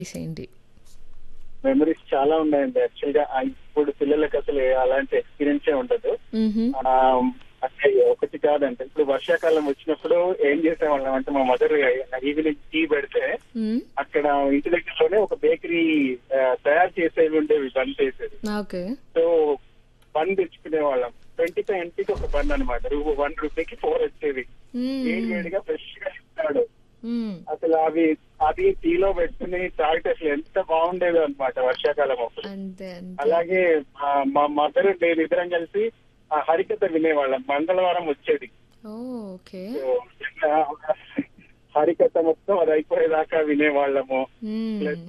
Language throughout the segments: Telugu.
ఏంటి మెమరీస్ చాలా ఉన్నాయండి యాక్చువల్ గా ఆ ఇప్పుడు పిల్లలకి అసలు అలాంటి ఎక్స్పీరియన్సే ఉండదు మ్హూ. ఆ, అంటే ఒకటి కాదంటే ఇప్పుడు వర్షాకాలం వచ్చినప్పుడు ఏం చేసేవాళ్ళం అంటే మా మదర్ ఈవినింగ్ టీ పెడితే మ్, అక్కడ ఇంటి దగ్గరలోనే ఒక బేకరీ తయారు చేసేవి ఉండేవి బన్ చేసేది ఓకే సో బన్ తెచ్చుకునే వాళ్ళం ట్వంటీ ఫైవ్ ఎంపీకి ఒక బన్ అనమాట వన్ రూపీకి ఫోర్ వచ్చేది మ్, వేడి వేడిగా ఫ్రెష్ గా ఇస్తాడు మ్, అసలు అవి అది టీలో పెట్టుకుని తాగితే అసలు ఎంత బాగుండేది అనమాట వర్షాకాలం అప్పుడు అంతే అంతే అలాగే ఆ, మా మదర్ నేను ఇద్దరం కలిసి ఆ హరికథ వినేవాళ్ళం మంగళవారం వచ్చేది ఓ ఓకే సో, ఆ, హరికథ మొత్తం అది అయిపోయేదాకా వినేవాళ్ళము మ్, ప్లస్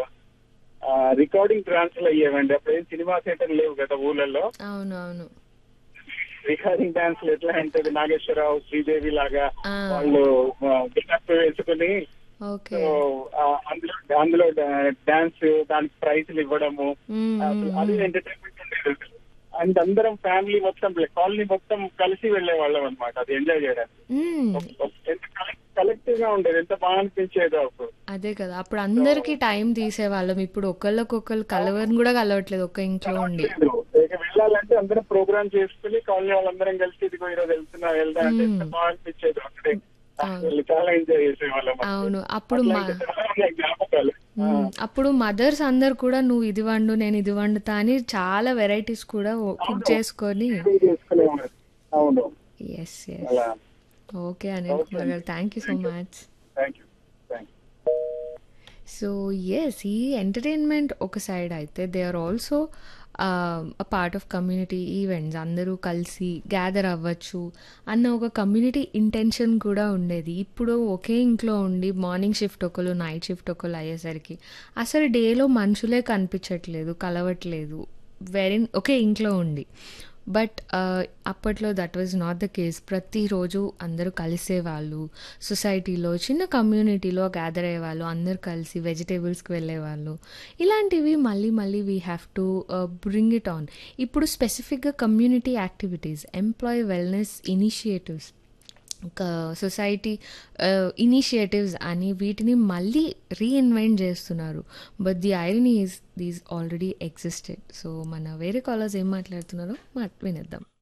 రికార్డింగ్ ట్రాన్స్లు అయ్యేవండి అప్పుడు ఏం సినిమా థియేటర్ లేవు కదా ఊళ్ళల్లో అవును అవును రికార్డింగ్ డాన్స్ ఎట్లా అంటే నాగేశ్వరరావు శ్రీదేవి లాగా ఆ. వాళ్ళు గెటప్ వేసుకుని ఓకే సో ఆ, అందులో అందులో డాన్స్ దానికి ప్రైజ్లు ఇవ్వడము మ్, అసలు మ్, అది మ్. ఎంటర్టైన్మెంట్ ఉండేది అండ్ అందరం ఫ్యామిలీ మొత్తం కాలనీ మొత్తం కలిసి వెళ్లే వాళ్ళం అనమాట అది ఎంజాయ్ చేయడానికి మ్, ఎంత కలెక్టివ్ గా ఉండేది ఎంత బాగా అనిపించేదో అప్పుడు అదే కదా అప్పుడు అందరికి టైం తీసేవాళ్ళం ఇప్పుడు ఒకళ్ళకొకళ్ళు కలవని కూడా కలవట్లేదు ఒక్క ఇంట్లో ఉండి లేదు. ఇక వెళ్ళాలంటే అందరం ప్రోగ్రామ్ చేసుకుని కాలనీ వాళ్ళందరం కలిసి ఇదిగో ఈరోజు వెళ్తున్నా వెళ్దా అంటే ఎంత బాగా అనిపించేది అక్కడే వెళ్ళి చాలా ఎంజాయ్ చేసేవాళ్ళం అప్పుడు. అవును అప్పుడు అట్లా మా ఇంకా చాలా ఉన్నాయి జ్ఞాపకాలు మ్మ్. అప్పుడు మదర్స్ అందరు కూడా నువ్వు ఇది వండు నేను ఇది వండుతా అని చాలా వెరైటీస్ కూడా కుక్ చేసుకొని ఇది చేసుకునేవారు అవును ఎస్ ఎస్ అలా okay Anil Kumar garu thank you so much thank you thank you so yes ఈ ఎంటర్టైన్మెంట్ ఒక సైడ్ అయితే they are also a part of community events అందరూ కలిసి గ్యాదర్ అవ్వచ్చు అన్న ఒక కమ్యూనిటీ ఇంటెన్షన్ కూడా ఉండేది ఇప్పుడు ఒకే ఇంట్లో ఉండి మార్నింగ్ షిఫ్ట్ ఒకరు నైట్ షిఫ్ట్ ఒకరు అయ్యేసరికి అసలు డేలో మనుషులే కనిపించట్లేదు కలవట్లేదు వెరీ ఒకే ఇంట్లో ఉండి బట్ అప్పట్లో that was not the case ప్రతిరోజు అందరూ కలిసేవాళ్ళు సొసైటీలో చిన్న కమ్యూనిటీలో గ్యాదర్ అయ్యేవాళ్ళు అందరూ కలిసి వెజిటేబుల్స్కి వెళ్ళేవాళ్ళు ఇలాంటివి మళ్ళీ మళ్ళీ we have to bring it on ఇప్పుడు స్పెసిఫిక్గా community activities employee wellness initiatives ఒక సొసైటీ ఇనిషియేటివ్స్ అని వీటిని మళ్ళీ రీఇన్వెంట్ చేస్తున్నారు but the irony is these already existed so మన వేరే కాలర్స్ ఏం మాట్లాడుతున్నారో మా వినేద్దాం